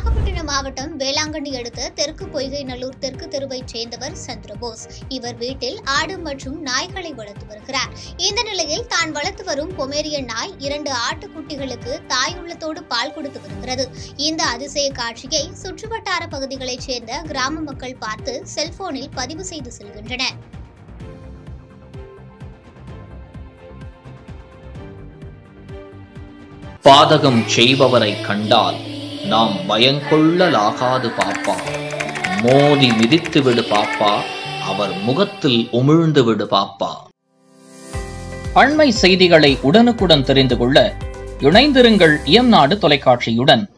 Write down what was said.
நாகப்பட்டினம் மாவட்டம் வேளாங்கண்ணி அடுத்த தெற்கு பொய்கை நல்லூர் தெற்கு தெருவைச் சேர்ந்தவர் சந்திரபோஸ் இவர் வீட்டில் ஆடு மற்றும் நாய்களை வளர்த்து வருகிறார் இந்த நிலையில் தான் வளர்த்து வரும் பொமேரியன் நாய் இரண்டு ஆட்டுக்குட்டிகளுக்கு தாய் உள்ளத்தோடு பால் கொடுத்து வருகிறது இந்த அதிசய காட்சியை சுற்றுவட்டார பகுதிகளைச் சேர்ந்த கிராம மக்கள் பார்த்து செல்போனில் பதிவு செய்து செல்கின்றனர் பாதகம் செய்பவரை கண்டால் நாம் பயங்கொள்ளலாகாது பாப்பா மோதி மிதித்து விடு பாப்பா அவர் முகத்தில் உமிழ்ந்து விடு பாப்பா அண்மை செய்திகளை உடனுக்குடன் தெரிந்து கொள்ள இணைந்திருங்கள் இயம்நாடு தொலைக்காட்சியுடன்